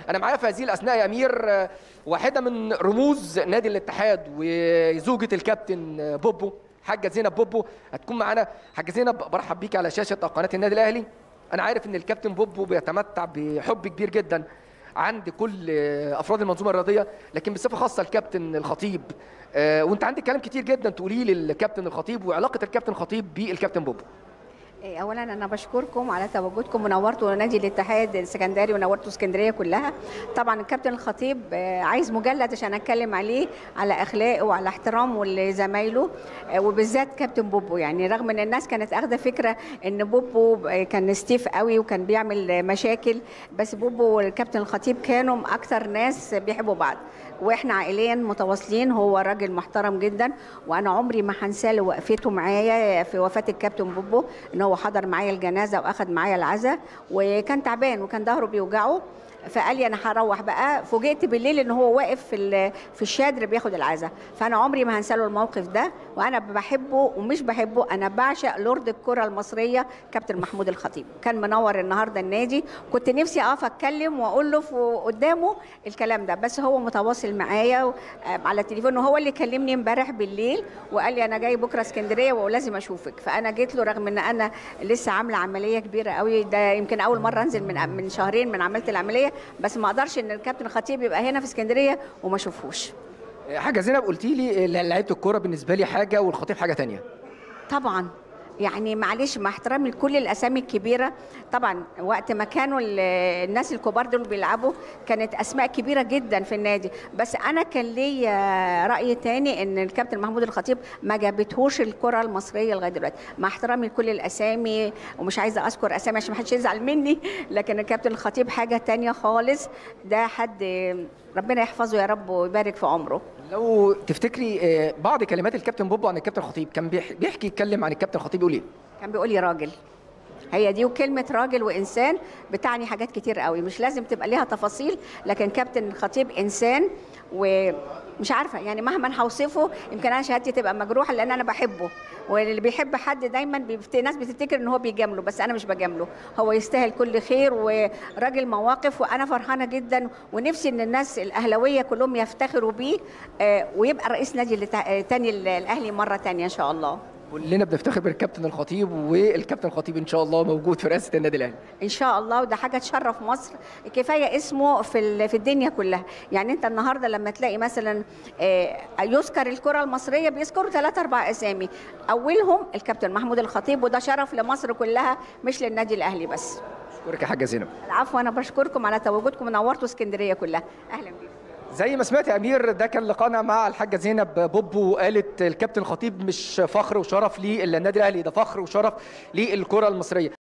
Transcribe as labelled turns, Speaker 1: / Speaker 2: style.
Speaker 1: انا معايا في هذه الاثناء يا امير آه، واحده من رموز نادي الاتحاد وزوجة الكابتن آه، بوبو حاجه زينب بوبو هتكون معانا حاجه زينب برحب بيك على شاشه قناه النادي الاهلي انا عارف ان الكابتن بوبو بيتمتع بحب كبير جدا عند كل آه، افراد المنظومه الرياضيه لكن بصفه خاصه الكابتن الخطيب آه، وانت عندك كلام كتير جدا تقوليه للكابتن الخطيب وعلاقه الكابتن الخطيب بالكابتن بوبو
Speaker 2: إيه، اولا انا بشكركم على تواجدكم ونورتوا نادي الاتحاد السكندري ونورتوا اسكندريه كلها طبعا الكابتن الخطيب آه، عايز مجلد عشان اتكلم عليه على اخلاقه وعلى احترامه لزمايله آه، وبالذات كابتن بوبو يعني رغم ان الناس كانت اخده فكره ان بوبو آه، كان ستيف قوي وكان بيعمل آه، مشاكل بس بوبو والكابتن الخطيب كانوا اكتر ناس بيحبوا بعض واحنا عائليا متواصلين هو راجل محترم جدا وانا عمري ما هنساه له وقفته معايا في وفاه الكابتن بوبو ان هو حضر معايا الجنازه واخد معايا العزاء وكان تعبان وكان ظهره بيوجعه فقال لي انا هروح بقى فوجئت بالليل ان هو واقف في ال- في الشادر بياخد العزاء فانا عمري ما هنسى له الموقف ده وانا بحبه ومش بحبه انا بعشق لورد الكره المصريه كابتن محمود الخطيب كان منور النهارده النادي كنت نفسي اقف اتكلم واقول له في- قدامه الكلام ده بس هو متواصل معايا و- آه، على التليفون وهو اللي كلمني امبارح بالليل وقال لي انا جاي بكره اسكندريه ولازم اشوفك فانا جيت له رغم ان انا لسه عامله عمليه كبيره قوي ده يمكن اول مره انزل من من شهرين من عملت العمليه بس ما اقدرش ان الكابتن الخطيب يبقى هنا في اسكندريه وما اشوفهوش
Speaker 1: آه، حاجه زينب قلتي لي آه، لعيبه الكوره بالنسبه لي حاجه والخطيب حاجه تانية
Speaker 2: طبعا يعني معلش مع احترامي لكل الاسامي الكبيره طبعا وقت ما كانوا ال- الناس الكبار دول بيلعبوا كانت اسماء كبيره جدا في النادي بس انا كان ليا راي تاني ان الكابتن محمود الخطيب ما جابتهوش الكره المصريه لغايه دلوقتي مع احترامي لكل الاسامي ومش عايزه اذكر اسامي عشان ما حدش يزعل مني لكن الكابتن الخطيب حاجه تانية خالص ده حد ربنا يحفظه يا رب ويبارك في عمره
Speaker 1: لو تفتكري آه، بعض كلمات الكابتن بوبو عن الكابتن الخطيب كان بيح- بيحكي يتكلم عن الكابتن الخطيب يقول ايه
Speaker 2: كان بيقول لي راجل هي دي وكلمة راجل وإنسان بتعني حاجات كتير قوي مش لازم تبقى ليها تفاصيل لكن كابتن خطيب إنسان ومش عارفة يعني مهما هوصفه يمكن أنا شهادتي تبقى مجروحة لأن أنا بحبه واللي بيحب حد دايما بيفت... ناس بتفتكر إن هو بيجامله بس أنا مش بجامله هو يستاهل كل خير وراجل مواقف وأنا فرحانة جدا ونفسي إن الناس الأهلوية كلهم يفتخروا بيه آه، ويبقى رئيس نادي الات- تاني الأهلي مرة تانية إن شاء الله
Speaker 1: كلنا بنفتخر بالكابتن الخطيب والكابتن الخطيب ان شاء الله موجود في رئاسه النادي الاهلي
Speaker 2: ان شاء الله وده حاجه تشرف مصر كفايه اسمه في ال- في الدنيا كلها يعني انت النهارده لما تلاقي مثلا آه، يذكر الكره المصريه بيذكروا ثلاث اربع اسامي اولهم الكابتن محمود الخطيب وده شرف لمصر كلها مش للنادي الاهلي بس
Speaker 1: اشكرك يا حاجه زينب
Speaker 2: العفو انا بشكركم على تواجدكم ونورتوا اسكندريه كلها اهلا بيكم
Speaker 1: زي ما سمعت يا امير ده كان لقانا مع الحاجه زينب بوبو قالت الكابتن الخطيب مش فخر وشرف للنادي الاهلي ده فخر وشرف للكره المصريه